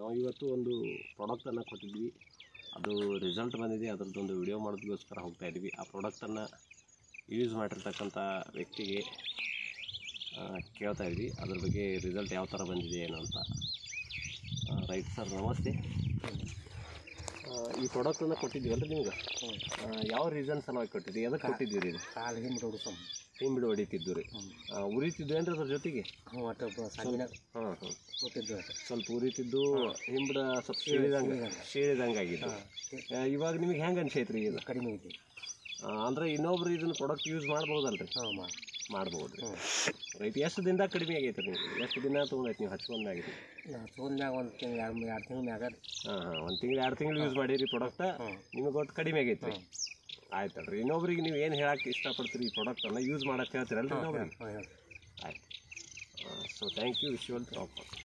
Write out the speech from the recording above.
ನಾವು ಇವತ್ತು ಒಂದು ಪ್ರಾಡಕ್ಟನ್ನು ಕೊಟ್ಟಿದ್ವಿ ಅದು ರಿಸಲ್ಟ್ ಬಂದಿದೆ ಅದರದ್ದೊಂದು ವಿಡಿಯೋ ಮಾಡೋದಕ್ಕೋಸ್ಕರ ಹೋಗ್ತಾ ಇದ್ವಿ ಆ ಪ್ರಾಡಕ್ಟನ್ನು ಯೂಸ್ ಮಾಡಿರ್ತಕ್ಕಂಥ ವ್ಯಕ್ತಿಗೆ ಆ, ಕೇಳ್ತಾ ಇದ್ವಿ ಅದ್ರ ಬಗ್ಗೆ ರಿಸಲ್ಟ್ ಯಾವ ಥರ ಬಂದಿದೆ ಏನು ಅಂತ ರೈಟ್ ಸರ್ ನಮಸ್ತೆ ಆ, ಈ ಪ್ರಾಡಕ್ಟನ್ನು ಕೊಟ್ಟಿದ್ದೀವಲ್ಲ ನಿಮ್ಗೆ ಆ, ಯಾವ ರೀಸನ್ ಸಲುವಾಗಿ ಕೊಟ್ಟಿದ್ವಿ ಎದಕ್ಕೆ ಕೊಟ್ಟಿದ್ದೀರಿ ಇದು ಕಾಲು ಹಿಂದೆ ಹೊಡ್ಸಮ್ ಹಿಂಬಿಡು ಹೊಡಿತಿದ್ದು ರೀ ಉರಿತಿದ್ದು ಏನ್ರಿ ಅದ್ರ ಜೊತೆಗೆ ಹ್ಞೂ ಒಟ್ಟು ಸಾವಿನ ಹಾಂ ಹಾಂ ಕೊಟ್ಟಿದ್ದು ಅಷ್ಟು ಸ್ವಲ್ಪ ಉರಿತಿದ್ದು ಹಿಂಬಿಡ ಸ್ವಲ್ಪ ಸೀಳಿದಂಗೆ ಸೀಳಿದಂಗೆ ಆಗಿದ್ದು ಆ, ಇವಾಗ ನಿಮಗೆ ಹೆಂಗೆ ಅನ್ಸೈತ್ರಿ ಇದು ಕಡಿಮೆ ಐತಿ ಆ, ಅಂದ್ರೆ ಇನ್ನೊಬ್ರು ಇದನ್ನ ಪ್ರಾಡಕ್ಟ್ ಯೂಸ್ ಮಾಡ್ಬೋದಲ್ರಿ ಹಾಂ ಮಾಡಿ ಮಾಡ್ಬೋದು ರೀ ಹ್ಞೂ ರೈಟ್ ಎಷ್ಟು ದಿನದಾಗ ಕಡಿಮೆ ಆಗೈತೆ ನಿಮ್ಗೆ ಎಷ್ಟು ದಿನ ತೊಗೊಂಡೈತೆ ನೀವು ಹಚ್ಕೊಂಡಾಗಿದೆ ನಾ ತೊಗೊಂಡ್ಮ್ಯಾಗ ಒಂದು ತಿಂಗಳು ಎರಡು ಎರಡು ತಿಂಗಳು ಮ್ಯಾಗ ಹಾಂ ಹಾಂ ಒಂದು ತಿಂಗಳು ಎರಡು ತಿಂಗಳು ಯೂಸ್ ಮಾಡಿರಿ ಪ್ರಾಡಕ್ಟ ಹ್ಞೂ ನಿಮಗೆ ಒಟ್ಟು ಕಡಿಮೆ ಆಗೈತೆ ರೀ ಆಯ್ತು ರೀ ಇನ್ನೊಬ್ರಿಗೆ ನೀವು ಏನು ಹೇಳಕ್ಕೆ ಇಷ್ಟಪಡ್ತೀರಿ ಈ ಪ್ರಾಡಕ್ಟನ್ನು ಯೂಸ್ ಮಾಡಕ್ಕೆ ಹೇಳ್ತೀರಲ್ರಿ ಇನ್ನೊಬ್ರಿಗೆ ಹಾಂ ಹೇಳಿ ಆಯ್ತು so thank you wish you all top